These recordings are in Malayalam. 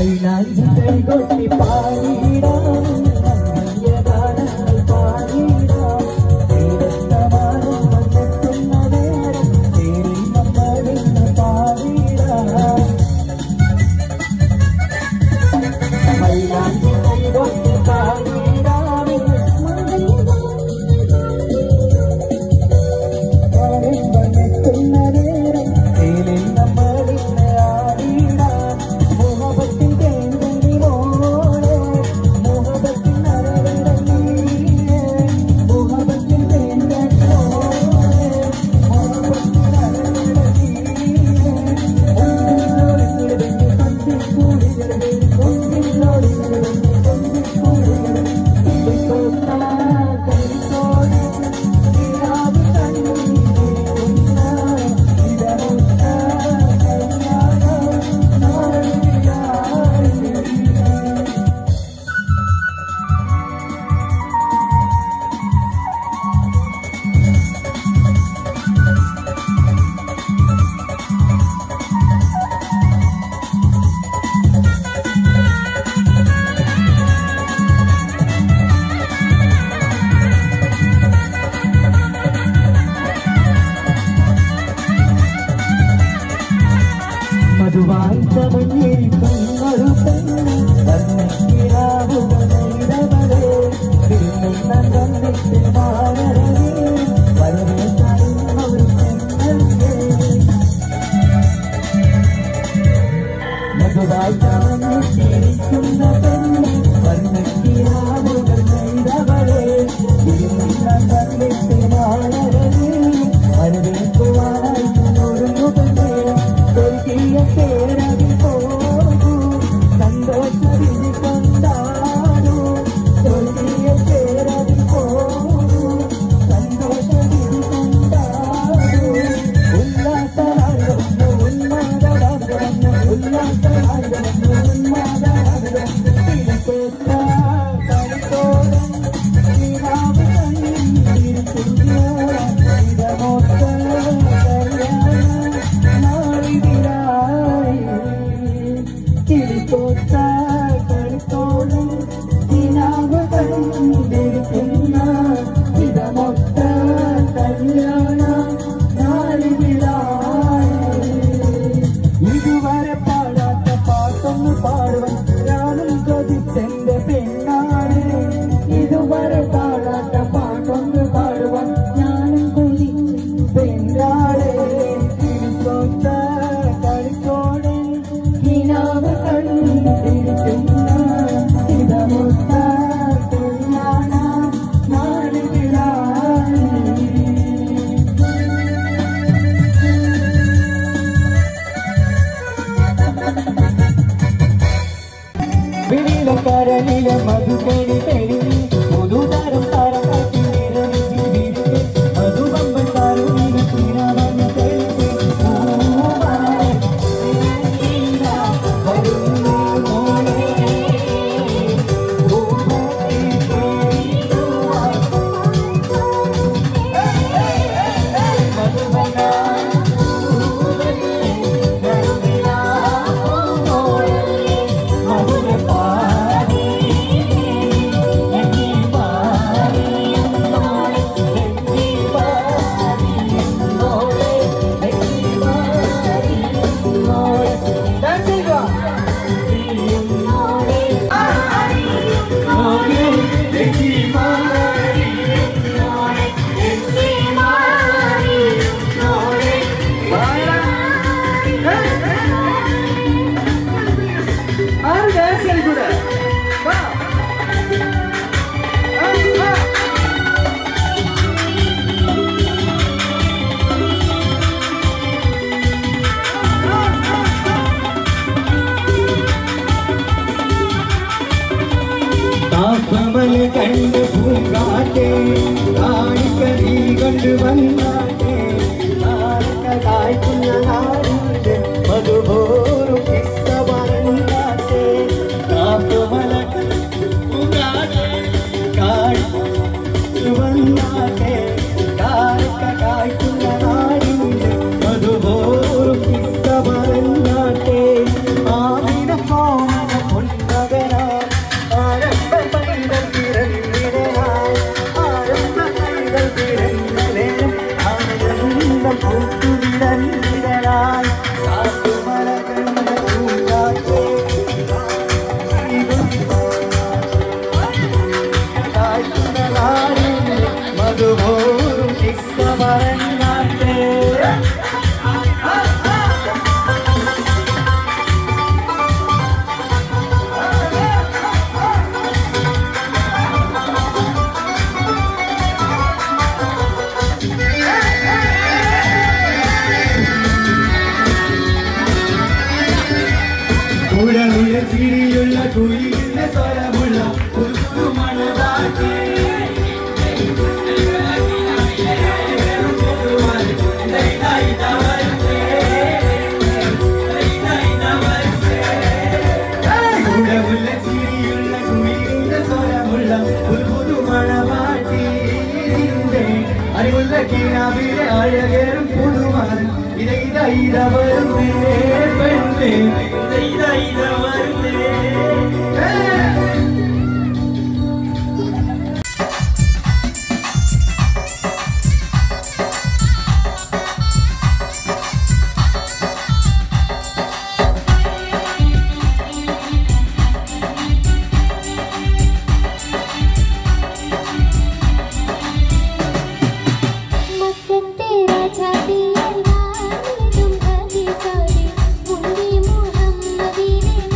മൈലാഞ്ചി കൈകൊട്ടി പാടിടാം വലിയ ഗാനങ്ങൾ പാടിടാം തീരത്തമാനം വന്നെത്തുന്ന നേരം തേരിൽ നമ്മളിന്ന് പാടിടാം മൈലാഞ്ചി കൈകൊട്ടി പാടിടാം ഗാനം വന്നെത്തുന്ന നേരം തേരിൽ നമ്മളിന്ന് ആടിടാം മുഹബത്തിൻ തേൻകനി മോളെ മുഹബത്തിൻ അരവിടനീയെ മുഹബത്തിൻ തേൻകനി മോളെ മുഹബത്തിൻ അരവിടനീയെ ഒന്നിനോട് കിടന്ന് കത്തി കൂടികളെ ഒന്നിനോട് കിടന്ന് കൊന്തി കൂടികളെ ഇപ്പോഴാ കരിക്കോട് ഇരാവ് കണ്ണീരുന്ന ഇടമുട്ട കല്യാണം നാളിലായി മധുവായി ചമഞ്ഞിരിക്കുന്നൊരു പെണ്ണ് വർണ്ണിക്കിരാവുകൾ നെയ്തവളെ വിരുന്നുന്ന കണ്ടിട്ട് വാഴരവേ വരവേറ്റാടുന്ന ഒരു പെണ്ണല്ലേ മധുവായി ചമഞ്ഞിരിക്കുന്ന പെണ്ണ് വർണ്ണിക്കിരാവുകൾ നെയ്തവളെ വിരുന്നുന്ന കണ്ടിട്ട് വാഴരവേ വരവേറ്റുവാനായി ഒരുങ്ങു പെണ്ണേ സ്വർഗീയ പേരതിൽ പോകൂ സന്തോഷവിധി കൊണ്ടാടൂ സ്വർഗീയ പേരതിൽ പോകൂ സന്തോഷവിധി കൊണ്ടാടൂ ഉല്ലാസരാഗമെന്ന് ഉന്മാദരാഗമെന്ന് ഉല്ലാസരാഗമെന്ന് ഉന്മാദരാഗമെന്ന് തിരിച്ചേറ്റ കളിത്തോടെ ശ്രീരാമ കണ്ണിരിക്കുന്ന ഇടമൊത്ത കല്യാണം നാളിതിരായി കിളിത്തോത്ത കളിത്തോളം ദിനാവ് കണ്ടിരിക്കുന്ന ഇടമൊത്ത കല്യാണം നാളിതിരായി ഇതുവരെ പാടാത്ത പാട്ടൊന്ന് പാടുവാൻ ഞാനും കൊതിച്ചെന്റെ പെണ്ണാണ് ഇതുവരെ പാടാത്ത പാട്ടൊന്ന് പാടുവാൻ ഞാനും കൊതിച്ചെന്റെ പെണ്ണാണ് തിരിച്ചോത്ത കളിത്തോടെ കിനാവ് കണ്ടിരിക്കുന്ന ഇതമൊത്ത കല്യാണ നാടുകളായി വിളിയിലക്കരയിലെ മധുകേണി തെളിഞ്ഞ് പുതുതരം താരം കാട്ടി നിരമിച്ച് വിരിഞ്ഞ് മധുവമ്പൻ താരുവിന് ശ്രീരാമൻ തെളിഞ്ഞ് പൂവായി നീല വരുന്നേ മോളെ. പൂവായി തേടിടുവാൻ മധുവന പൂവല്ലേ കരുതിലാ മോളെ. മധുര പാടി ചിരിയുള്ള കുയിലിന്റെ സ്വരമുള്ള ഒരു പുതു മണവാട്ടി ഉടവുള്ള ചിരിയുള്ള കുയിലിന്റെ സ്വരമുള്ള ഒരു പുതു മണവാട്ടിന്റെ അറിവുള്ള കിനാവിലെ അഴകേറും പുതുമാൻ ഇത ഇത ഇത വരുന്നേ പെണ്ണേ ഇത ഇത ഇത വരുന്നേ മക്കത്തെ രാജാതിയായി വാണിടും ഖദീജയെ മുന്തി മുഹമ്മദിനെ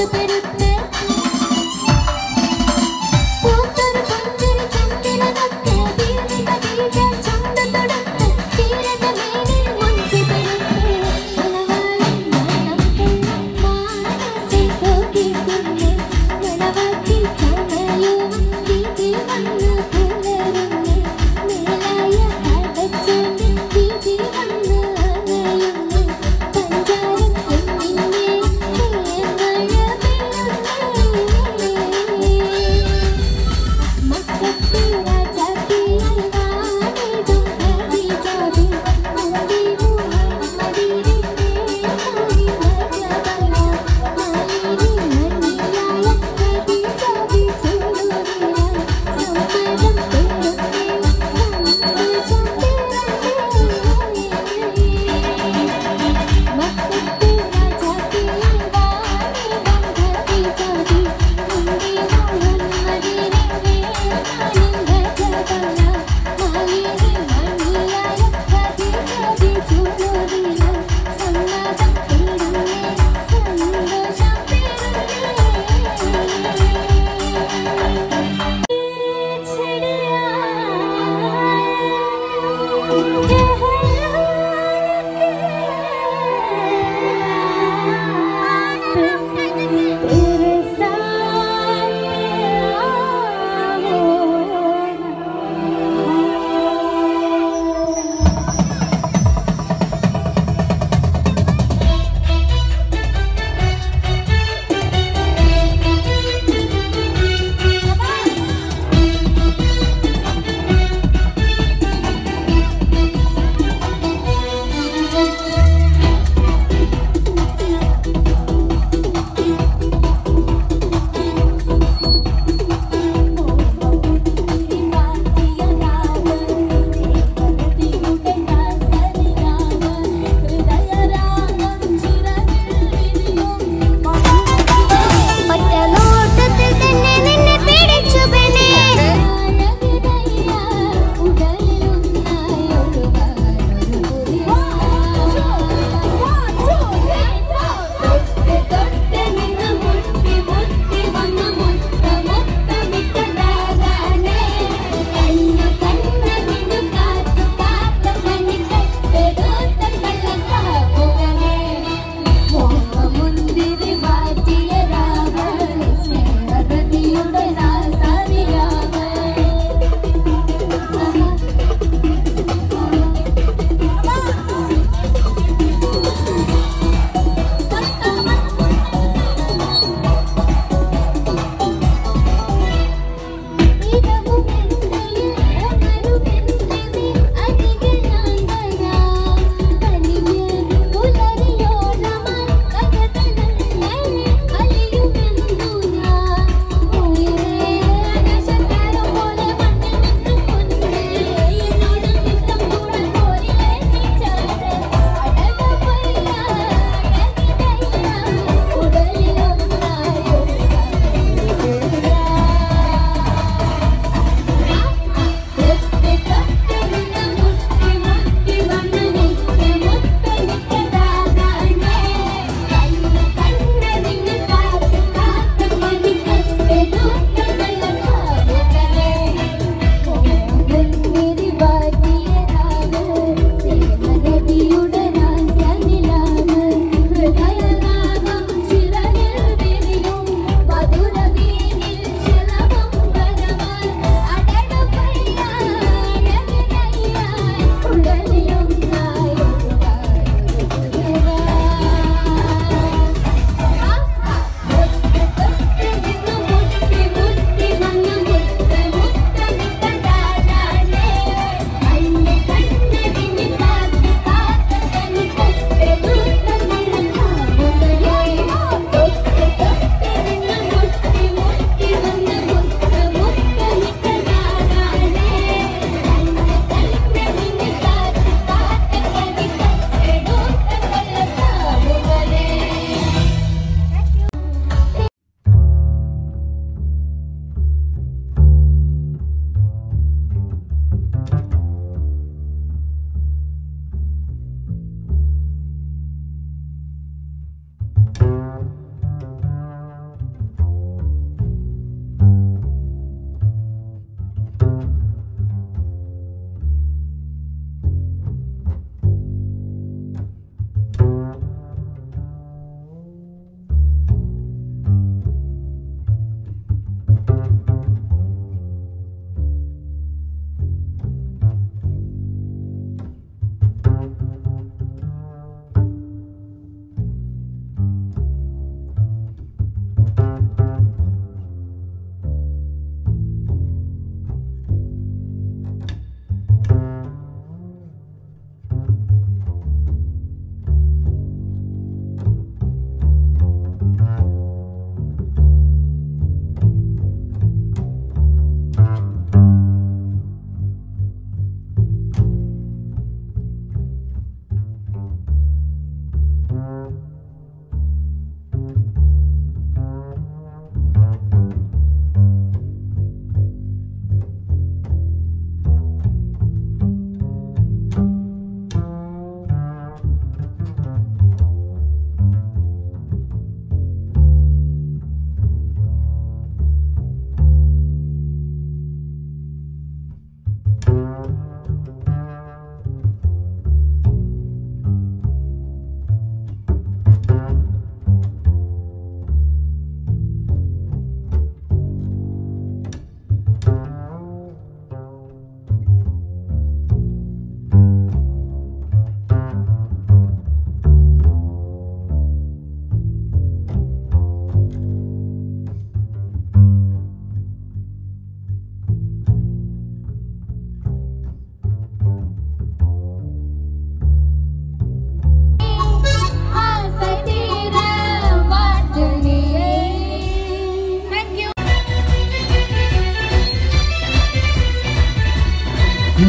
പെരുത്ത് പൂത്തൊരു പുഞ്ചിരി ചങ്കിലതൊക്കെ വീണിത വീഴ ചന്ത തൊടുത്ത് തീരത മേനിൽ മുഞ്ചി പെരുത്ത് മണവാളൻ മണപ്പുള്ള മാനസിൽ തോന്നിക്കുന്നു മണവാട്ടി ചമയും വീതി വന്ന് പുലരുന്നു മേലായ കടച്ചോണ്ട് വീതി വന്ന് അണയുന്നു പഞ്ചാരം കുഞ്ഞിന്റെ മഴ പെയ്യുന്നു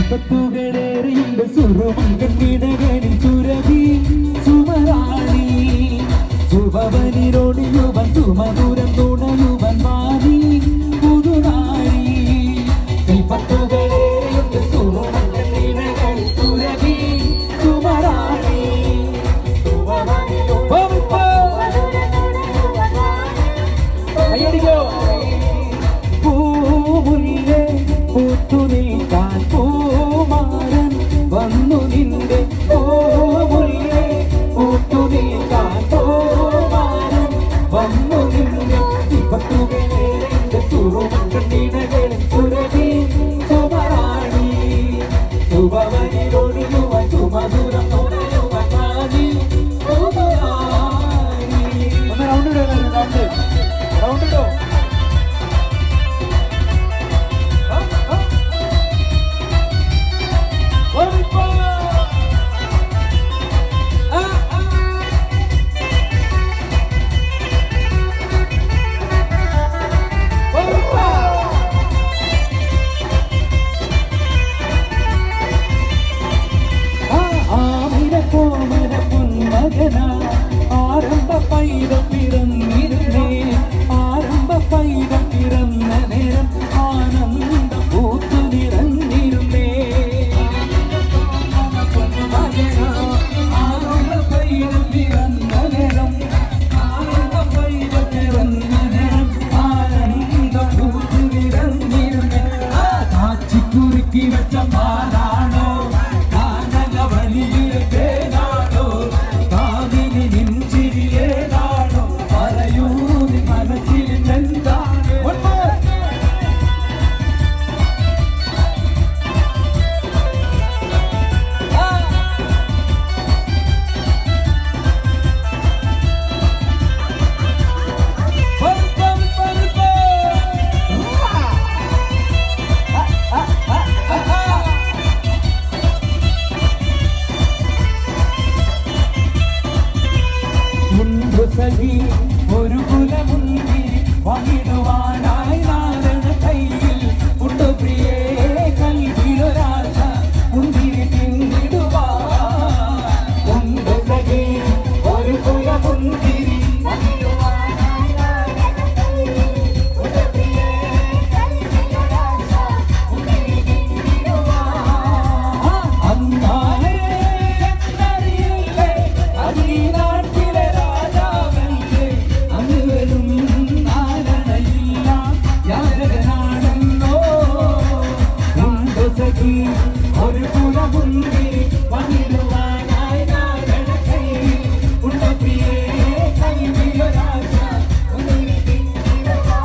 വിപത്തുകളേറെയുണ്ട് സുറുമങ്കണ്ണിടകളിൽ സുരഭി സുമറാണി സുഭവനിരോട് യുവൻ സുമധുരം തുണയുവൻ വാണി പുതുനാഴി വിപത്തുകളേറെയുണ്ട് സുറുമങ്കണ്ണിടകളിൽ സുരഭി സുമറാണി കയ്യടിക്കോ പൂമുല്ലേ പൂത്തു നിൽക്കാൻ പൂമാരൻ വന്നു നിന്റെ പൂമുല്ലേ പൂത്തു നിൽക്കാൻ പൂമാരൻ വന്നു നിന്റെ ഇപ്പത്തുകളേറെ സുറുമക്കണ്ണിടകളിൽ സുരഭി സുമറാണി സുഭവനിലൊഴിയുവൻ സുമധുരം തുണയുവൻ വാണി പുതുനാഴി. ഒന്ന് റൗണ്ട് ഇടോ റൗണ്ട് റൗണ്ട് ഇടോ ആരംഭ പൈതം പിറന്നിരുന്നേ ആരംഭ പൈതം പിറന്ന നേരം ആനന്ദ പൂത്തു നിറഞ്ഞിരുന്നേ ആരംഭ പൈതം പിറന്ന നേരം ആരംഭ പൈതം പിറന്ന നേരം ആനന്ദ പൂത്തു നിറഞ്ഞിരുന്നേ ആ കാച്ചിക്കുറുക്കി വെച്ച പാലാണോ കാനക വലിയ തേനാണോ കാവിനി നെഞ്ചിരിയേതാണോ പറയൂ നീ മനസ്സിൽ എന്താണ് One more. പരുപ്പം, പരുപ്പം. മുൻപ് സഖി ഒരു കുലമുന്തിരി പങ്കിടുവാനായി നാരണ കയ്യിൽ ഉണ്ട് പ്രിയേ കൽവിലൊരാശ മുന്തിരി പിന്നിടുവാൻ ഉണ്ട് സഖി ഒരു കുലമുന്തിരി പങ്കിടുവാനായി നാരണ കയ്യിൽ ഉണ്ട് പ്രിയേ കൽവിലൊരാശ മുന്തിരി പിന്നിടുവാൻ അന്നാലേ എന്നറിയില്ലേ അതീ നാട്ടിലെ രാജാവല്ലേ അന്ന് വരും നാരണയില്ല യാരകനാണെന്നോ ഉണ്ട് സഖി ഒരു കുലമുന്തിരി പങ്കിടുവാനായി നാരണ കയ്യിൽ ഉണ്ട് പ്രിയേ കൈവിലൊരാശ മുന്തിരി പിന്നിടുവാൻ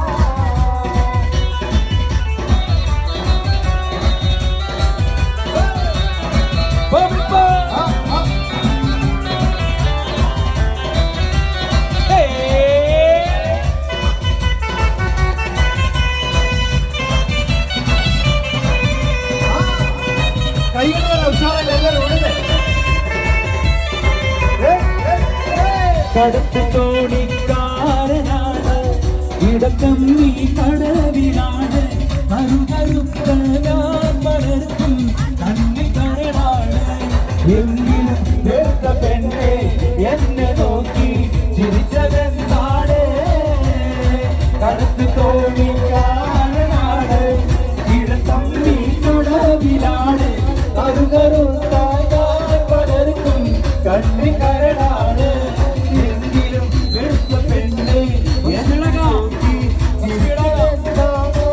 കടത്ത് തോണിക്കാരനാണ് ഇടക്കം നീ കടവിലാണ് കരുകരുത്ത ഞാൻ വളർത്തും കണ്ണി കരടാണ് എങ്കിലും വേർത്ത പെണ്ണെ എന്നെ നോക്കി ചിരിച്ചതെന്താണ് കടത്ത് തോണിക്കാരനാണ് ഇടക്കം നീ കടവിലാണ് കരുകരുത്ത ഞാൻ വളർത്തും കണ്ണി കരടാണ് എങ്കിലും വെളുത്ത പെണ്ണെ എന്നെ നോക്കി ചിരിച്ചതെന്താണ്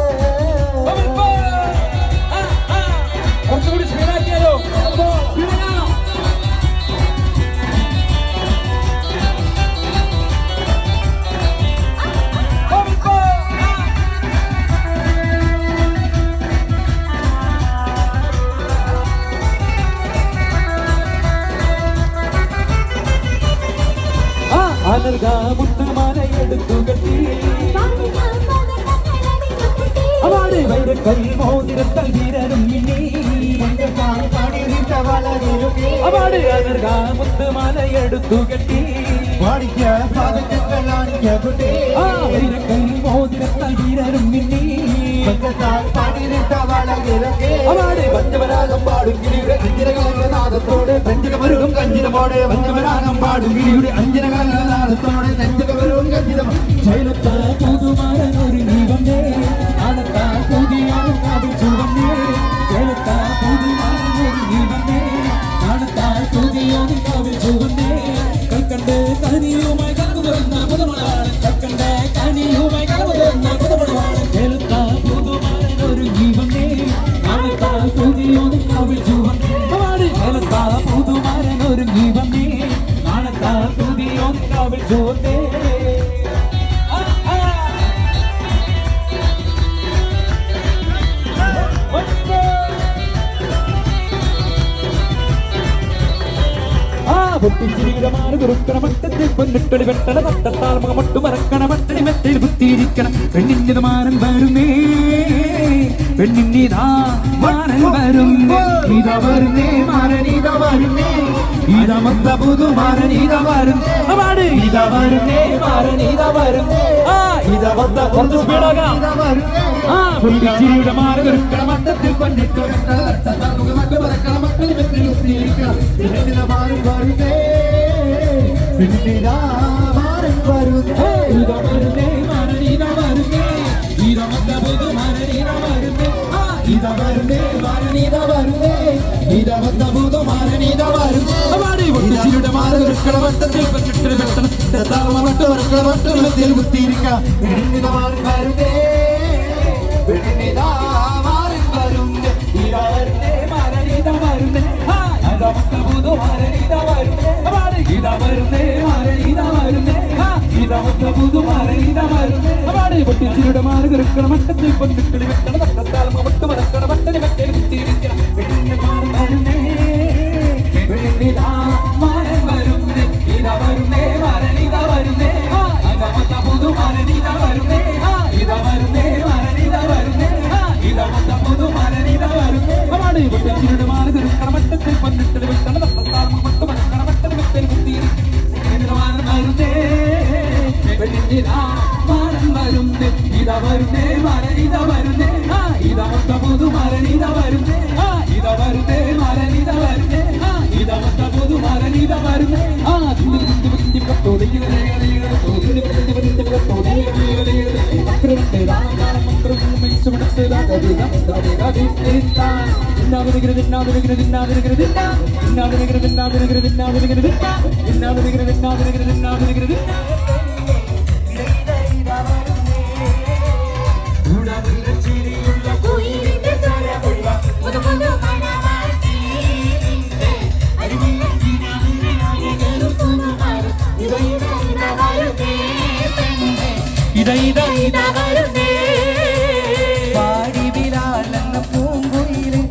കുറച്ചുകൂടി സ്പീഡാക്കിയാലോ സ്പീഡാക്കാം മുത്തുമാലയെടുത്തു കെട്ടി അവാട് വൈരക്കൽ മോതിരത്തൽ വീരരും മിന്നി അവാട് അനർഗ മുത്തുമാലയെടുത്തു കെട്ടി ആ വൈരക്കൽ മോതിരത്തൽ വീരരും മിന്നി അവാട് പഞ്ചവരാഗം പാടും കിളിയുടെ അഞ്ചര കലനാദത്തോടെ പഞ്ചകമരുകും കഞ്ചിതമോടെ വഞ്ചമരാഗം പാടും കിളിയുടെ അഞ്ചര കലനാദത്തോടെ പഞ്ചകമരുകും കഞ്ചിതം ശൈലത്താ പുതുമാരൻ ഒരു ജീവന്റെ ആനത്താ പുതിയാണ് കാവിൽ ചുവന്നേ ശൈലത്താ പുതുമാരൻ ഒരു ജീവന്റെ ആനത്താ പുതിയാണ് കാവിൽ ചുവന്നേ കൽക്കണ്ട് കനിയുമായി കടന്നു വരുന്ന പുതുമണവാളൻ കൽക്കണ്ട് കനിയുമായി കടന്നു വരുന്ന പുതുമണവാളൻ ശൈലത്താ പുതുമാരൻ ഒരു ജീവന്റെ ആനത്താ പുതിയാണ് കാവിൽ ചുവന്നേ ശൈലത്താ പുതുമാരൻ ഒരു ജീവന്റെ ആനത്താ പുതിയാണ് കാവിൽ ചുവന്നേ ആ ആ പൊട്ടിച്ചിരികരമാണ് കുറുക്കണ മട്ടത്തിൽ പൊന്നിട്ടൊളി വെട്ടണ തട്ടത്താൽ മുഖമൊട്ട് മറക്കണ മട്ടടി മെത്തയിൽ കുത്തിയിരിക്കണം പെണ്ണിന്റെ മാരൻ വരുന്നേ പെണ്ണിന്നിതാ മാരൻ വരുന്നേ ഇതാ വരുന്നേ മാരൻ ഇതാ വരുന്നേ ഇതാ മൊത്ത പുതു മാരൻ ഇതാ വരുന്നേ പാട് ഇതാ വരുന്നേ മാരൻ ഇതാ വരുന്നേ ആ ഇതാ മൊത്ത കുറച്ച് സ്പീഡാകാം ആ പൊട്ടിച്ചിരിയുടെ മാരൻ കുറുക്കണ മട്ടത്തിൽ പൊന്നിട്ട് വെട്ടണ തട്ടത്താൽ മുഖമൊട്ട് മറക്കണ മട്ടടി മെത്തയിൽ കുത്തിയിരിക്കണം പെണ്ണിന്റെ മാരൻ വരുന്നേ പെണ്ണിനിതാ മാരൻ വരുന്നേ ഇതാ വരുന്നേ മാരൻ ഇതാ വരുന്നേ ഇതാ മൊത്ത പുതു മാരൻ ഇതാ വരുന്നേ ആ ഇതാ വരുന്നേ മാരൻ ഇതാ വരുന്നേ ഇതാ മൊത്ത പുതു മാരൻ ഇതാ വരുന്നേ പാടി പൊട്ടിച്ചിരിയുടെ മാരൻ കുറുക്കണ മട്ടത്തിൽ പൊന്നിട്ട് വെട്ടണ തട്ടത്താൽ മുഖമൊട്ട് മറക്കണ മട്ടടി മെത്തയിൽ കുത്തിയിരിക്കണം പെണ്ണിനിതാ മാരൻ വരുന്നേ പെണ്ണിനിതാ മാരൻ വരുന്നേ ഇതാ വരുന്നേ മാരൻ ഇതാ വരുന്നേ ആ ഇതാ മൊത്ത പുതു മാരൻ ഇതാ വരുന്നേ പാടി ഇതാ വരുന്നേ മാരൻ ഇതാ വരുന്നേ ആ ഇതാ മൊത്ത പുതു മാരൻ ഇതാ വരുന്നേ പാടി പൊട്ടിച്ചിരിയുടെ മാരൻ കുറുക്കണ മട്ടത്തിൽ പൊന്നിട്ട് വെട്ടണ തട്ടത്താൽ മുഖമൊട്ട് മറക്കണ മട്ടടി മെത്തയിൽ കുത്തിയിരിക്കണം പെണ്ണിന്റെ മാരൻ വരുന്നേ പെണ്ണിനിതാ മാരൻ വരുന്നേ ഇതാ വരുന്നേ മാരൻ ഇതാ വരുന്നേ ആ ഇതാ മൊത്ത പുതു മാരൻ ഇതാ വരുന്നേ ആ ഇതാ വരുന്നേ മാരൻ ഇതാ വരുന്നേ ആ ഇതാ മൊത്ത പുതു മാരൻ ഇതാ വരുന്നേ പാടി പൊട്ടിച്ചിരിയുടെ മാരൻ കുറുക്കണ മട്ടത്തിൽ പൊന്നിട്ട് വെട്ടണ തട്ടത്താൽ മുഖമൊട്ട് മറക്കണ മട്ടടി മെത്തയിൽ കുത്തിയിരിക്കണം മാരൻ വരുന്നേ പെണ്ണിനിതാ മാരൻ വരുന്നേ ഇതാ വരുന്നേ മാരൻ ഇതാ വരുന്നേ ആ ഇതാ മൊത്ത പുതു മാരൻ ഇതാ വരുന്നേ ആ ഇതാ വരുന്നേ മാരൻ ഇതാ വരുന്നേ ആ ഇതാ മൊത്ത പുതു മാരൻ ഇതാ വരുന്നേ ആ തിന്തി തിന്തി തിന്തി പത്തോ ദയ്യ ദയ്യ ദയ്യ ദയ്യ തിന്തി തിന്തി തിന്തി പത്തോ ദയ്യ ദയ്യ ദയ്യ ദയ്യ മക്കളുണ്ട് ദാനം ദാനം മക്കളും മെച്ചമെടുത്ത് ദാദരിത ദാദിത ദിന്നാദിനഗര ദിന്നാദിനഗര ദിന്നാദിനഗര ദിന്നാ ദിന്നാദിനഗര ദിന്നാദിനഗര ദിന്നാദിനഗര ദിന്നാ ദിന്നാദിനഗര ദിന്നാദിനഗര ദിന്നാദിനഗര ദിന്നാ കുയിലിന്റെ സ്വരമുള്ള പുതുപുതു മണവാട്ടിയിലിന്റെ അരികിലെ കിനാവിനായകരും പുതുമരം. ഇതാ ഇതാ ഇതാ വരുന്നേ പെണ്ണേ. ഇതാ ഇതാ ഇതാ വരുന്നേ. പാടി വിരാലെന്ന പൂങ്കുയിലിൻ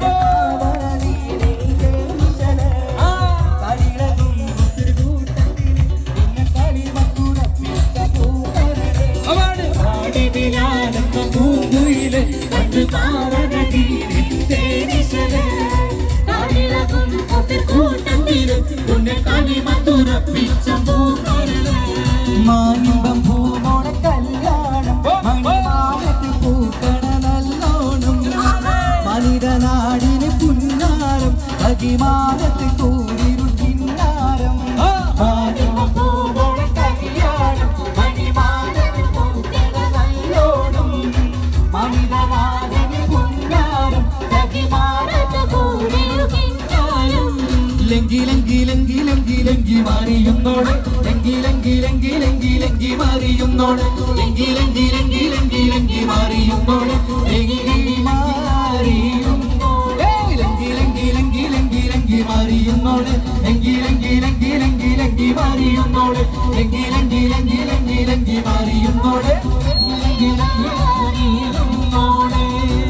കാടിളകും കൂട്ടത്തിലും ഉന്നെ കളിമത്തുറപ്പിച്ച പൂക്കരളേ മാനിമ്പം പൂമോണ കല്യാണം മണിമാനത്ത് പൂക്കണ നല്ലോണം മനിതനാടിന് പുന്നാരം അകിമാനത്ത് കൂരിരുൾ കിന്നാരം മാനിമ്പം പൂമോണ കല്യാണം മണിമാനത്ത് പൂക്കണ നല്ലോണം മനിതനാടിന് പുന്നാരം അകിമാനത്ത് കൂരിരുൾ കിന്നാരം ലങ്കി ലങ്കി ലങ്കി ലങ്കി ലങ്കി മാറിയുന്നോടെ ലങ്കി ലങ്കി ലങ്കി ലങ്കി ലങ്കി മാറിയുന്നോടെ ലങ്കി ലങ്കി ലങ്കി ലങ്കി ലങ്കി മാറിയുന്നോടെ ലങ്കി ലങ്കി മാറിയുന്നോടെ ലങ്കി ലങ്കി ലങ്കി ലങ്കി ലങ്കി മാറിയുന്നോടെ ലങ്കി ലങ്കി ലങ്കി ലങ്കി ലങ്കി മാറിയുന്നോടെ ലങ്കി ലങ്കി ലങ്കി ലങ്കി ലങ്കി മാറിയുന്നോടെ ലങ്കി ലങ്കി മാറിയുന്നോടെ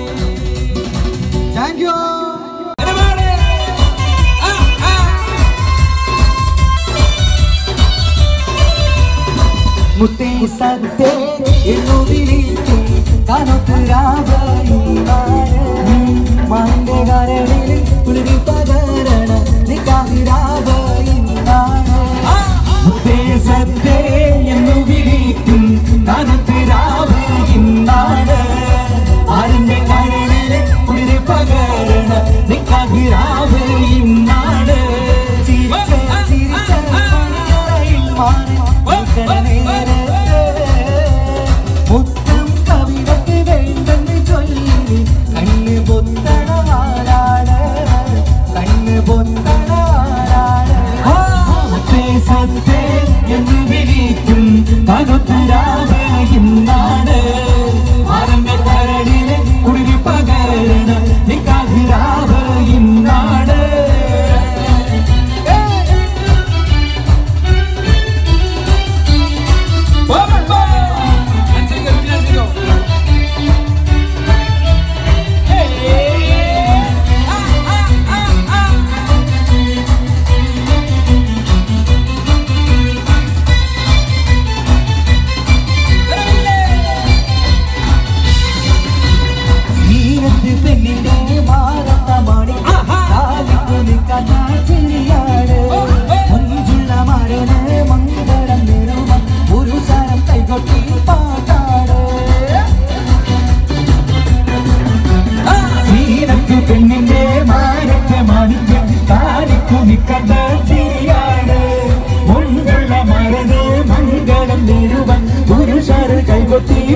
താങ്ക് യു മുത്തേ സത്തേ എന്നു വിളിക്കും മാന്റെ കരളിൽ കുളിരി പകരണ നിക്കാഹിരാബിന്നാണ് മുത്തേ സത്തേ എന്നു വിളിക്കും കനത്തിരാബിന്നാണ് ആരിന്റെ കരളിൽ കുളിരി പകരണ നിക്കാഹി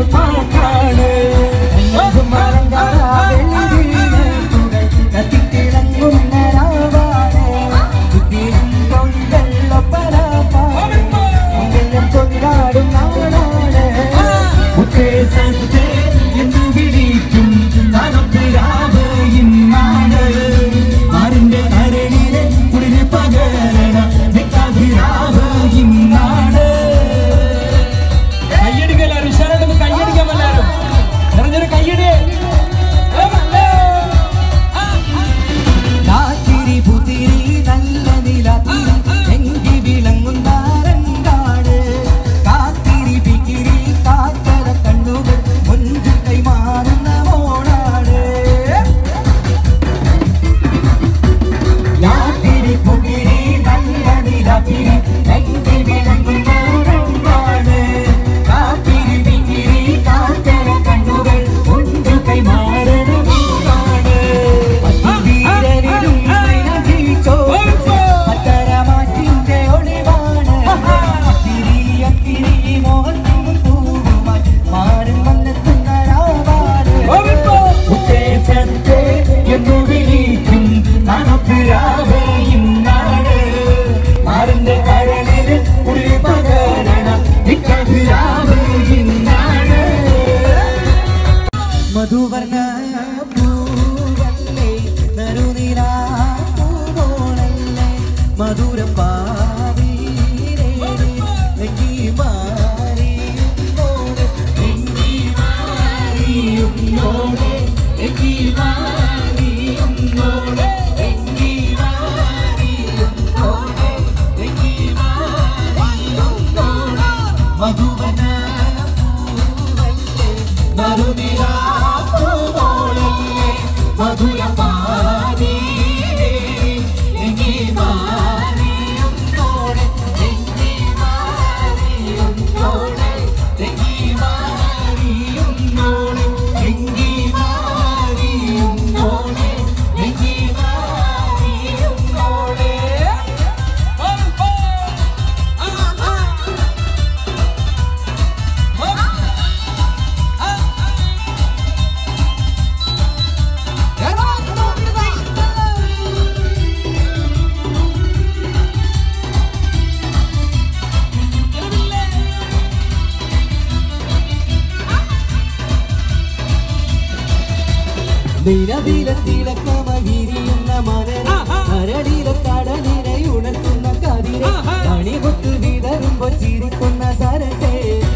പാട്ടാണ് ഉത്തേജത്തെ എന്ന് വിളിക്കും തണുപ്പിരാവ് ഇന്നാണ് ആരിന്റെ കരളിലെ കുളിര് പകരണ നിക്കാതിരാവ് ഇന്നാണ് കയ്യടിക്കുക എല്ലാവരും ഉഷാറായിട്ടൊന്ന് കയ്യടിക്കാം എല്ലാവരും നിറഞ്ഞൊരു കയ്യടി കാത്തിരി പുതിരി നല്ല നിലാത്തിരി എങ്കി വിളങ്ങുന്ന രണ്ടാട് കാത്തിരി പിക്കിരി കാത്തര കണ്ണുകൾ മുഞ്ചു കൈമാറുന്ന മോണാട് കാത്തിരി പുതിരി നല്ല നിലാത്തിരി എങ്കി വിളങ്ങുന്ന രണ്ടാട് കാത്തിരി പിക്കിരി കാത്തര കണ്ണുകൾ മുഞ്ചു കൈമാറുന്ന മോണാട് അതിവീരനിലും നയനീച്ചോ അത്തരമാറ്റിന്റെ ഒളിവാണ് അത്തിരി അത്തിരി മോഹത്തിൻ പൂവുമായി മാറും വന്നെത്തുന്ന രാവാണ് ഉത്തേജത്തെ എന്ന് വിളിക്കും തണുപ്പിരാവ് ഇന്നാണ് ആരിന്റെ കരളിലെ കുളിര് പകരണ നിക്കാതിരാവ് ഇന്നാണ് മധുവർണ്ണ പൂവല്ലേ നറുനിലാ പൂവോളല്ലേ മധുരം പാവീരേ എങ്കി മാറിയുന്നോട് എങ്കി മാറിയുന്നോട് എങ്കി മാറിയുന്നോട് എങ്കി മാറിയുന്നോട് എങ്കി മാറിയുന്നോട് മധുവർണ്ണ പൂവല്ലേ നറുനിലാ പൂവോളല്ലേ മധുരം പാവീരേ എങ്കി മാറിയുന്നോട് എങ്കി മാറിയുന്നോട് എങ്കി മാറിയുന്നോട് എങ്കി മാറിയുന്നോട് എങ്കി മാറിയുന്നോട് നിലവിലത്തിലക്കമകിരിയുന്ന മലരെ കരടിലെ കടലിനെ ഉണർത്തുന്ന കതിരെ കണികൊത്ത് വിതറുമ്പോ ചിരിക്കുന്ന സരസേ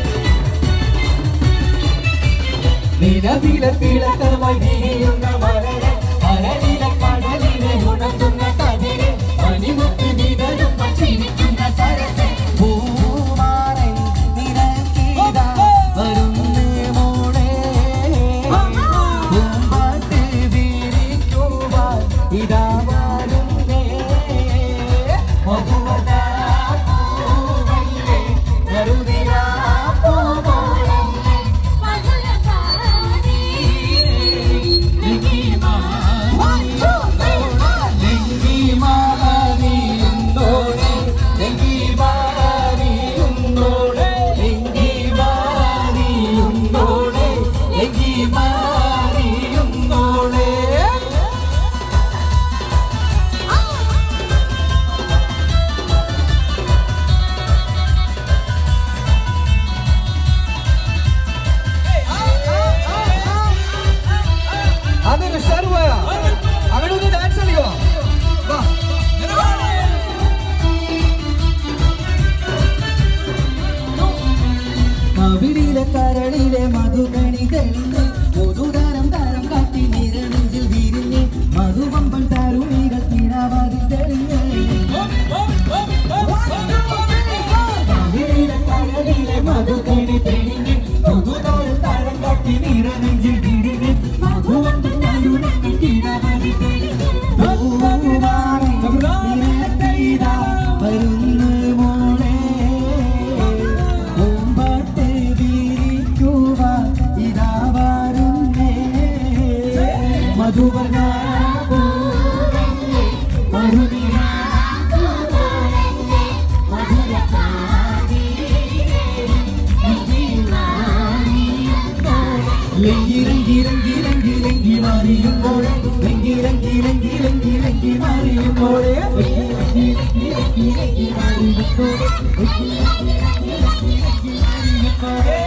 നിലവിലത്തിലക്കമകിരിയുന്ന മലരെ കരടിലെ കടലിനെ ഉണർത്തുന്ന കതിരെ കണികൊത്ത് വിതറുമ്പോ ചിരിക്കുന്ന സരസേ പൂമാരൻ നിനക്കീതാ വരുന്നേ മോളെ പൂമ്പാട്ട് വിരിക്കുവാൻ ഇതാ വരുന്നേ മധുവന പൂവല്ലേ നറുനിലാ പൂവോളല്ലേ ലെങ്കി മാറിയുന്നോളെ ലെങ്കി മാറിയുന്നോളെ ലെങ്കി മാറിയുന്നോളെ ലെങ്കി മാറിയുന്നോളെ അതൊരു ഷർവയ അവിടെ ഒന്ന് ഡാൻസ് കളിക്കോ വാ കവിളിലെ കരളിലെ മധുകണി തെളിഞ്ഞ് പൊതുതരം തരം കാട്ടി നിരനെഞ്ചിൽ വിരിഞ്ഞ് മധുവമ്പൻ തരുണികൾ തിരാവാതിൽ തെളിഞ്ഞ് കവിളിലെ കരളിലെ മധുകണി തെളിഞ്ഞ് പൊതുതരം തരം കാട്ടി നിരനെഞ്ചിൽ വിരിഞ്ഞ് മധുവമ്പൻ തരുണികൾ തിരാവാതിൽ തെളിഞ്ഞ് പൂവാറേ നിനക്കിതാ വരുന്നു മോളെ പൂമ്പാട്ട് വിരിക്കുവാൻ ഇതാ വരുന്നേ മധുവർണ്ണ പൂവല്ലേ, മധുനിലാ പൂവോളല്ലേ, മധുരക്കാരിയേ, ഇനി ലങ്കി ലങ്കി ലങ്കി ലങ്കി ലങ്കി മാറിയുമ്പോഴേ ലങ്കി ലങ്കി ലങ്കി ലങ്കി ലങ്കി മാറിയുമ്പോഴേ ലങ്കി ലങ്കി ലങ്കി ലങ്കി ലങ്കി മാറിയുമ്പോഴേ ലങ്കി ലങ്കി ലങ്കി ലങ്കി ലങ്കി മാറിയുമ്പോഴേ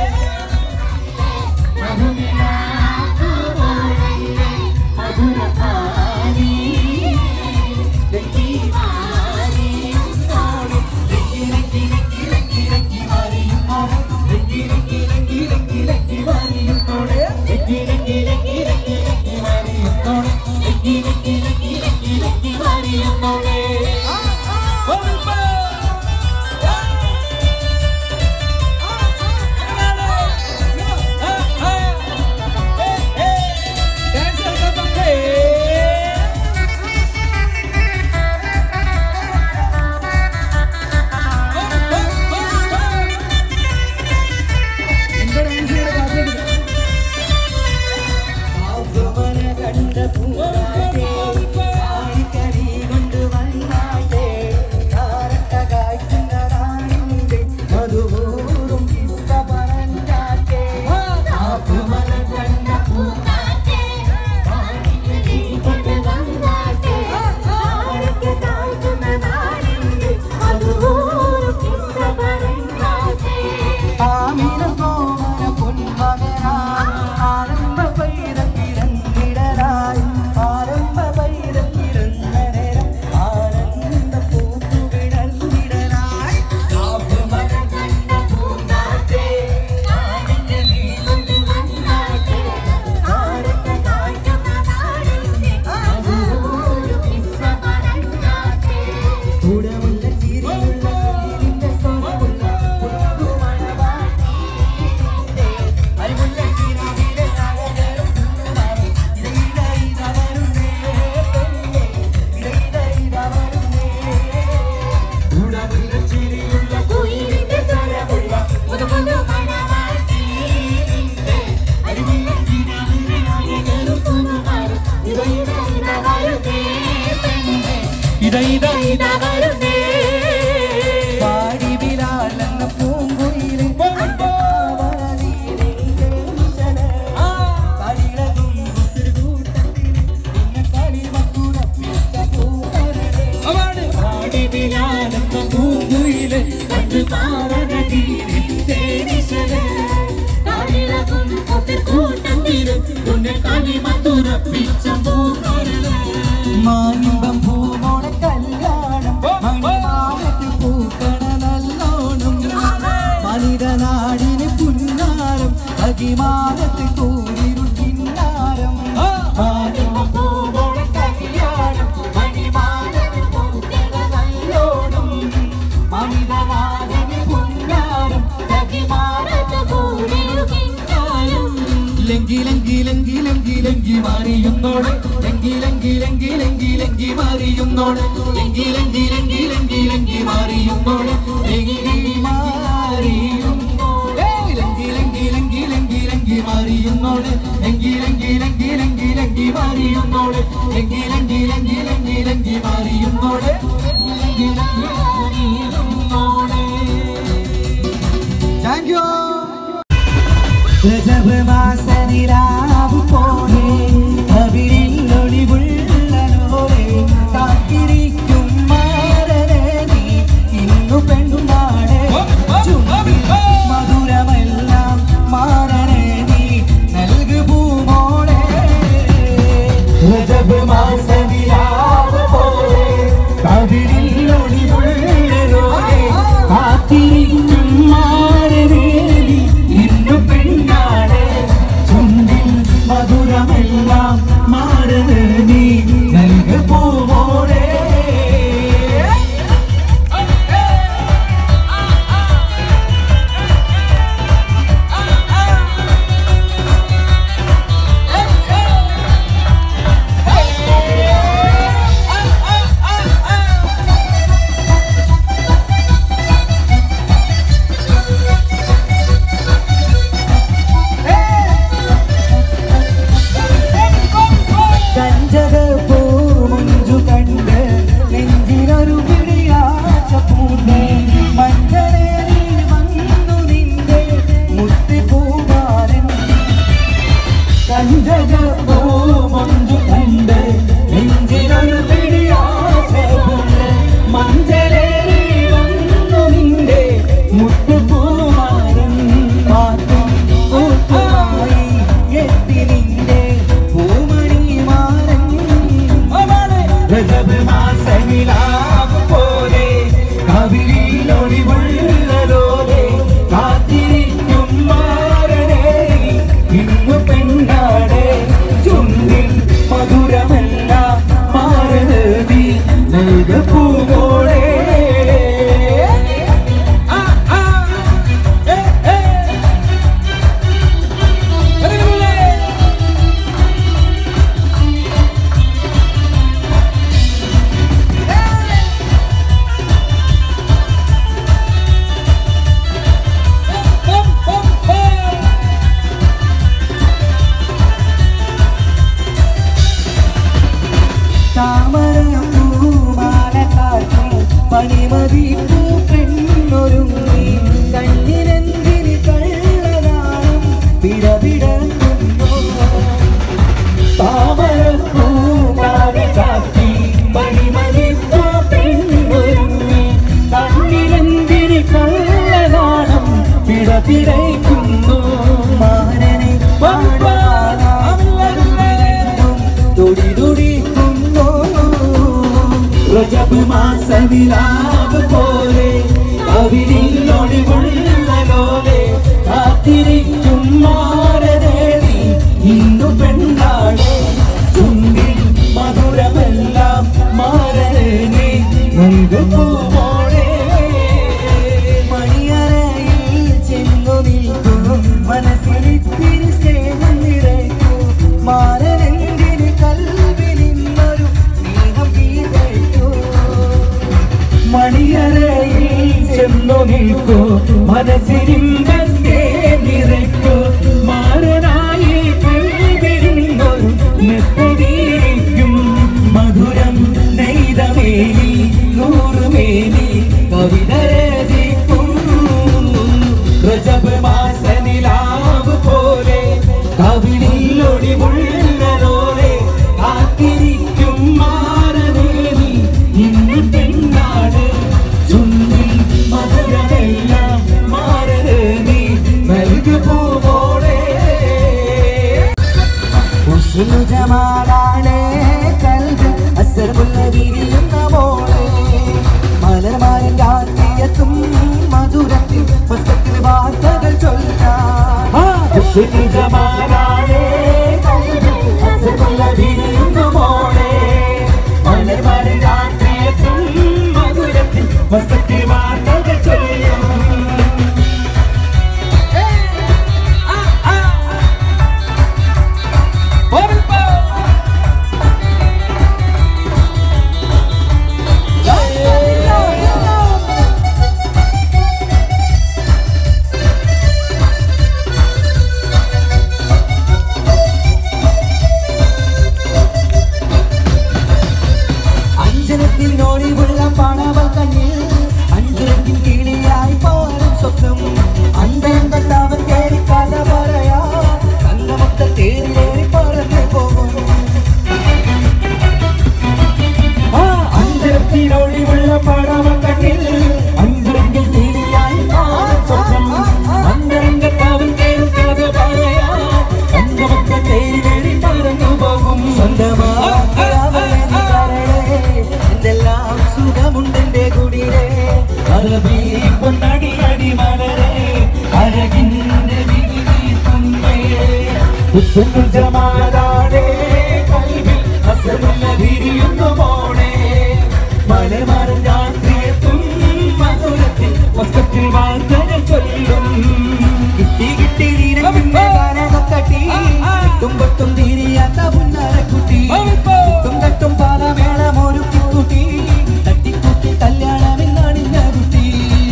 ഇതാ ഇതാ ഇതാ വരുന്നേ പാടി വിലാലെന്ന പൂങ്കുയിലെ പൂങ്കുയിലെ കണ്ടു പാറനീരിൽ തേനിശലേ കാലിളകും കൂട്ടത്തിലും ഉന്നെ കളി മധുരപ്പിച്ച പൂക്കരളേ മാനിമ്പം പൂമോണ കല്യാണം മണിമാലത്ത് പൂക്കണ നല്ലോണം മനിതനാടിന് പുന്നാരം അകിമാനത്ത് കൂടിരുൾ കിന്നാരം മാനിമ്പം പൂമോണ കല്യാണം മണിമാലത്ത് പൂക്കണ നല്ലോണം മനിതനാടിന് പുന്നാരം അകിമാനത്ത് കൂടിരുൾ കിന്നാരം ലങ്കി ലങ്കി ലങ്കി ലങ്കി ലങ്കി മാറിയുന്നോട് ലങ്കി ലങ്കി ലങ്കി ലങ്കി ലങ്കി മാറിയുന്നോട് ലങ്കി ലങ്കി ലങ്കി ലങ്കി ലങ്കി മാറിയുന്നോട് ലങ്കി മാറിയുന്നോട് ലങ്കി ലങ്കി ലങ്കി ലങ്കി ലങ്കി മാറിയുന്നോട് ലങ്കി ലങ്കി ലങ്കി ലങ്കി ലങ്കി മാറിയുന്നോട് ലങ്കി ലങ്കി ലങ്കി ലങ്കി ലങ്കി മാറിയുന്നോട് ലങ്കി ലങ്കി മാറിയുന്നോട് താങ്ക് യു രജബ് മാസനിലാവ് പോലെ അവിരിൽ ഒളിവുള്ള നോരെ കാത്തിരിക്കും മാറനെ നീ ഇന്നു പെണ്ണുമാടെ ചുണ്ടിൽ മധുരമെല്ലാം മാറനെ നീ നൽകു പൂമോളെ രജബ് മാസനിലാവ് പോലെ അവിരിൽ ഒളിവുള്ള നോരെ കാത്തിരിക്കും മാറനെ നീ ഇന്നു പെണ്ണാടെ ചുണ്ടിൽ പൂവോളെ ആ, ആ, ഏ, ഏ. വരൂലേ? ഹം, ഹം, ഹം. പണിമതി പെണ്ണൊരുങ്ങി കണ്ണിനെന്തിന് കള്ളനാളും പിടപിടങ്ങുന്നു താമരപ്പൂമാല ചാത്തി മണിമണിപ്പൂ പെണ്ണൊരുങ്ങി കണ്ണിലെന്തിരി കള്ളനാണം പിടപിടയ്ക്കുന്നു മാരനെ തുടി തുടിക്കുന്നു റജബ് മാസനിലാവ് പോലെ കവിളിലൊളിവുള്ളലോലെ കാത്തിരിക്കും മാരദേവി ഇന്നു പെണ്ണാണ് ചുണ്ടിൽ മധുരമെല്ലാം മാരനെ നൽകുമോളെ മണിയറയിൽ ചെന്നു നിൽക്കും മനസ്സിലിത്തിരി സ്നേഹം നിറയ്ക്കൂ മാരനെന്തിന് കൽവിൽ ഇന്നൊരു സ്നേഹം വീഴട്ടു മണിയറയിൽ ചെന്നു നിൽക്കൂ മനസ്സിരിമ്പത്തെ നിറയ്ക്കൂ മാരനായി കൽവിരുന്നൊരു മെത്തടിയിരിക്കും മധുരം നെയ്തമേനി നൂറുമേനി കവിത രചിക്കും റജബ് മാസനിലാവ് പോലെ കവിളിൽ ഒളിവുള്ളതോടെ കാത്തിരിക്കും മാറനേനി ഇന്ന് പെണ്ണാട് ചുണ്ടിൽ മധുരമെല്ലാം മാറനേനി നൽകു പോവോടെ ഉസ്ലു ജമാലാളെ കൽബ് അസർമുല്ല വിരിയുന്ന മോളെ മലർമാരൻ രാത്രിയത്തും മധുരത്തിൽ പുസ്തകത്തിൽ വാർത്തകൾ ചൊല്ലാൻ ജമാലാളേ അസമുള്ള വിരിയുന്നു മോളെ മലർമാരി രാത്രിയത്തും മധുരത്തിൽ വസ്ത്രത്തിൽ വാർത്തകൾ ചൊല്ലും അഞ്ചനത്തിൽ നോടിവുള്ള പണവ കണ്ണിൽ അഞ്ചനത്തിൽ കിളിയായി പാടും സ്വപ്നം അന്തരം കണ്ടവൻ കേറി കഥ പറയാ തങ്കമൊത്ത തേരിലേറി പറന്നു പോകും അഞ്ചരത്തിനൊളിവുള്ള പടവ കണ്ണിൽ അഞ്ചരങ്കിൽ തീരിയായി മാറും സ്വപ്നം അന്തരംഗത്താവൻ കേൾക്കാതെ പറയാ അന്തമൊക്കെ തേരി വേറി പറന്നു പോകും എന്തെല്ലാം സുഖമുണ്ടെന്റെ കുടിയിലെ അറബി പൊന്നടി അടി മലരെ അഴകിന്റെ വിധി തുമ്പയെ ഹുസ്നുൽ ജമാലാടെ കൽവിൽ അസറുള്ള വിരിയുന്നു മോളെ മലമാരൻ രാത്രിയെത്തും മധുരത്തിൽ വസ്ത്രത്തിൽ വാർത്തകൾ ചൊല്ലും കിട്ടി കിട്ടി കട്ടി തുമ്പത്തും തീരിയാത്ത പുന്നാരക്കുട്ടി തും തട്ടും പാലമേളം ഒരു കുട്ടി തട്ടിക്കുട്ടി കല്യാണം എന്നണിഞ്ഞ കുട്ടി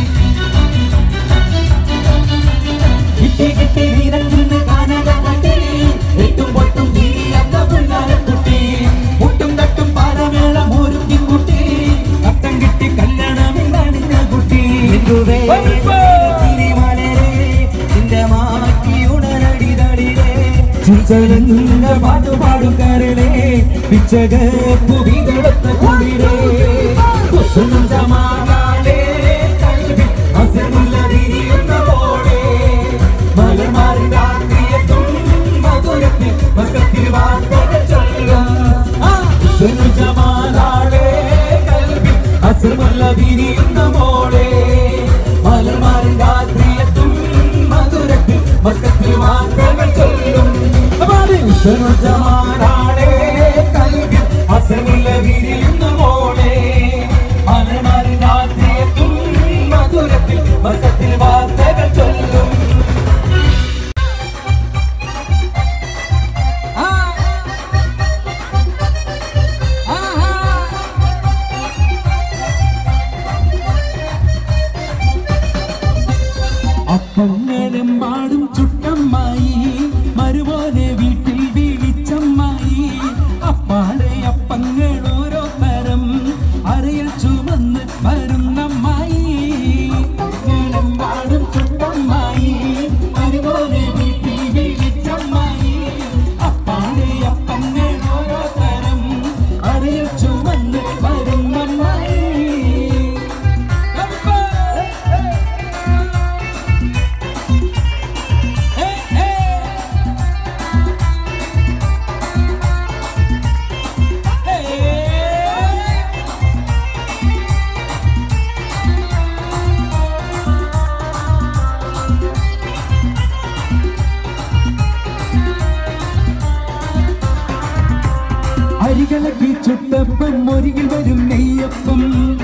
കിട്ടി കിട്ടി നിരക്കുന്ന കാനകപ്പട്ടി എട്ടും പൊട്ടും തിരിയാത്ത പുന്നാരക്കുട്ടി മുട്ടും തട്ടും പാരമേളം ഒരുക്കി കുട്ടി അത്തം കിട്ടി കല്യാണം എന്നണിഞ്ഞ കുട്ടി തിരിമലരെ നിന്റെ മാറ്റി ഉണരടി തടിരേ ചിഞ്ചലങ്ങ പാട്ടുപാടും കരളെ പിച്ചകപ്പു വിതളത്ത കുളിരേ കുസുമം സമാധാനേ കൽവിൽ അസമുള്ള വിരിയുന്ന പോലെ മലമാറി രാത്രിയെത്തും മധുരത്തിൽ വസത്തിൽ വാർത്തകൾ ചൊല്ലും കുസുമം സമാധാനേ കൽവിൽ അസമുള്ള വിരിയുന്ന മോളെ മലമാറി രാത്രിയെത്തും മധുരത്തിൽ വസത്തിൽ വാർത്തകൾ ചൊല്ലും ജമാനാടേ കൽവിൽ അസമുള്ള വിരിയുന്ന മോളെ ചുട്ടപ്പം മൊരികിൽ വരും നെയ്യപ്പം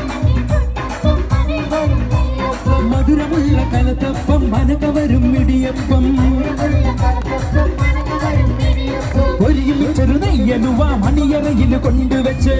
മധുരമുള്ള കലത്തപ്പം മനക വരും ഇടിയപ്പം ഒരുങ്ങി ചെറു നെയ്യലുവ മണിയറയിൽ കൊണ്ടുവച്ച്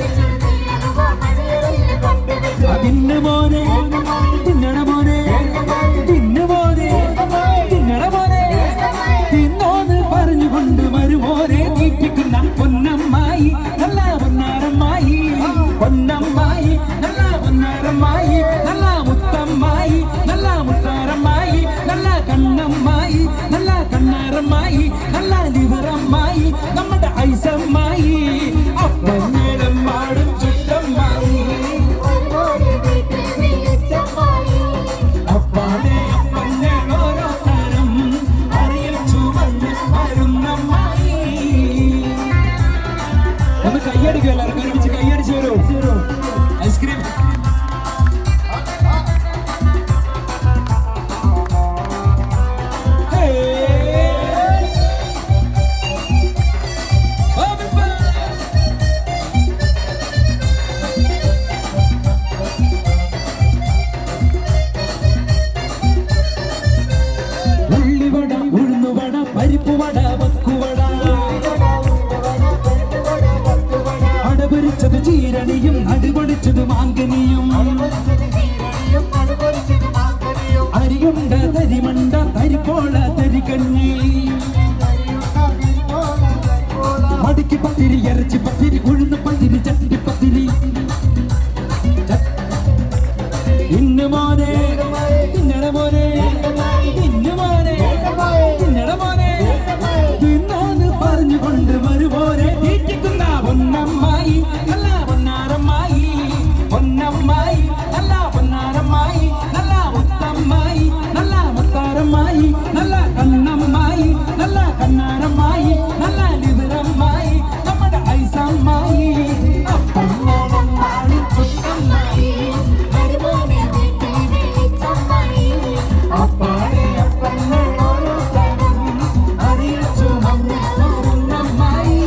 തിന്നു മോനെ തിന്നണ മോനെ തിന്നു മോനെ തിന്നണ മോനെ തിന്നോന്ന് പറഞ്ഞുകൊണ്ട് മരുമോനെ തീറ്റിക്കുന്ന പൊന്നമ്മായി നല്ല പൊന്നാരമ്മായി പൊന്നമ്മായി നല്ല പൊന്നാരമ്മായി നല്ല മുത്തമ്മായി നല്ല മുത്താരമ്മായി നല്ല കണ്ണമ്മായി നല്ല കണ്ണാരമ്മായി നല്ല ലിവറമ്മായി നമ്മുടെ ഐസമ്മായി അപ്പന്നേരം മാടും ചുറ്റമ്മായി അപ്പാടെ അപ്പന്നെ ഓരോ തരം അറിയിൽ ചുവന്ന് വരുന്നമ്മായി ഒന്ന് കൈയടിക്കും എല്ലാവർക്കും ഒരുമിച്ച് കൈയടിച്ച് വരൂ ഐസ്ക്രീം ഉള്ളിവട ഉഴുന്നുവട പരിപ്പുവട വക്കുവട അടപൊരിച്ചത് ചീരണിയും അടിപൊളിച്ചത് മാങ്കനിയും അരിയുണ്ട തരിമണ്ട തരിപ്പോള തരികഞ്ഞി മടിക്ക് പത്തിരി ഇറച്ചി പത്തിരി ഉഴുന്ന് പത്തിരി ചട്ടി പത്തിരി ഇന്ന് മോനെ തിന്നട മോനെ ഇന്ന് മോനെ തിന്നട മോനെ തിന്നോന്ന് പറഞ്ഞുകൊണ്ട് വരുമോനെ തീറ്റിക്കുന്ന പൊന്നമ്മായി നല്ല പൊന്നാരമ്മായി പൊന്നമ്മായി നല്ല പൊന്നാരമ്മായി നല്ല മുത്തമ്മായി നല്ല മുത്താരമ്മായി നല്ല കണ്ണമ്മായി നല്ല കണ്ണാരമ്മായി നല്ല ലിവറമ്മായി നമ്മുടെ ഐസമ്മായി അപ്പമ്മോടമ്മായി ചുറ്റമ്മായി അപ്പാടെ അപ്പന്നെ ഓരോ തരം അറിയിച്ചു മമ്മമ്മായി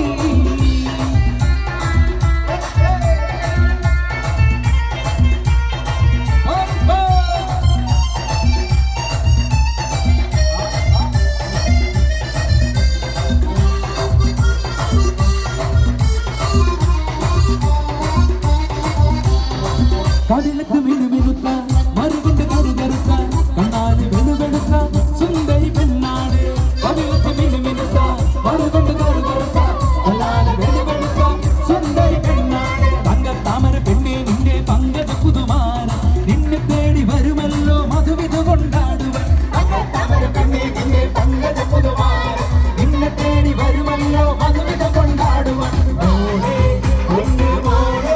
കടലത്ത് മിനുമിനുത്ത മറുകൊണ്ട് കരുകരുത്ത കണ്ണാല് വെളുവെടുത്ത സുന്ദരി പെണ്ണാട് കടലത്ത് മിനുമിനുത്ത മറുകൊണ്ട് കരുകരുത്ത കണ്ണാല് വെളുവെടുത്ത സുന്ദരി പെണ്ണാട് തങ്കത്താമര പെണ്ണെ നിന്റെ പങ്കജ പുതുമാന നിന്നെ തേടി വരുമല്ലോ മധുവിധ കൊണ്ടാടുവൻ തങ്കത്താമര പെണ്ണെ നിന്റെ പങ്കജ പുതുമാന നിന്നെ തേടി വരുമല്ലോ മധുവിധ കൊണ്ടാടുവൻ മോളെ ഒന്ന് മോളെ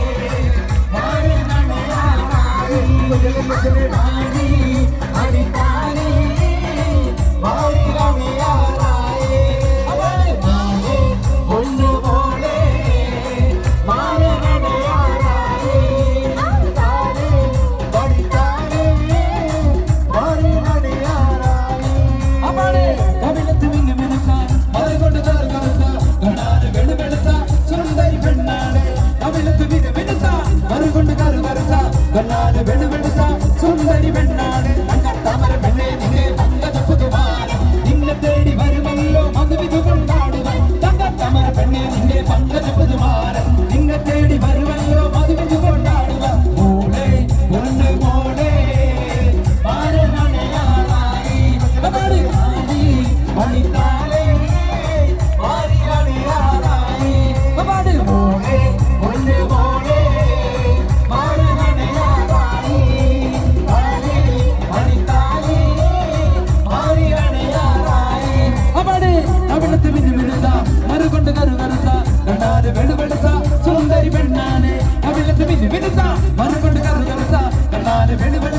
സുന്ദരി പെണ്ണാണ് കവിളത്ത് വിരുവിരുത്ത മറുകൊണ്ട് കറുകറുത്ത കണ്ണാല് വെളുവെടുത്ത സുന്ദരി പെണ്ണാണ് തങ്കത്താമര പെണ്ണെ നിന്നെ പങ്കജ പുതുമാന നിന്നെ തേടി വരുമല്ലോ മധുവിധു കൊണ്ടാടുക തങ്കത്താമര പെണ്ണെ നിന്നെ പങ്കജ പുതുമാന നിന്നെ തേടി വരുമല്ലോ മധുവിധു കൊണ്ടാടുക മോളെ പൊണ്ണ് മോളെ മാരനണയാറായി അതാണ് ആരി മണിത്താലേ മാരി അണിയാറായി അതാണ് മോളെ പൊണ്ണ് മോളെ മാരനണയാറായി താലേ മണിത്താലേ മാരി അണിയാറായി അവിടെ അവിടുത്തെ മിന്നുമിടുത്ത മറുകൊണ്ട് കറുകറുത്ത കണ്ടാല് വെളുവെടുത്ത സുന്ദരി പെണ്ണാണ് അവിടുത്തെ മിന്നുമിടുത്ത മറുകൊണ്ട് കറുകറുത്ത കണ്ടാല് വെളുവെടുത്ത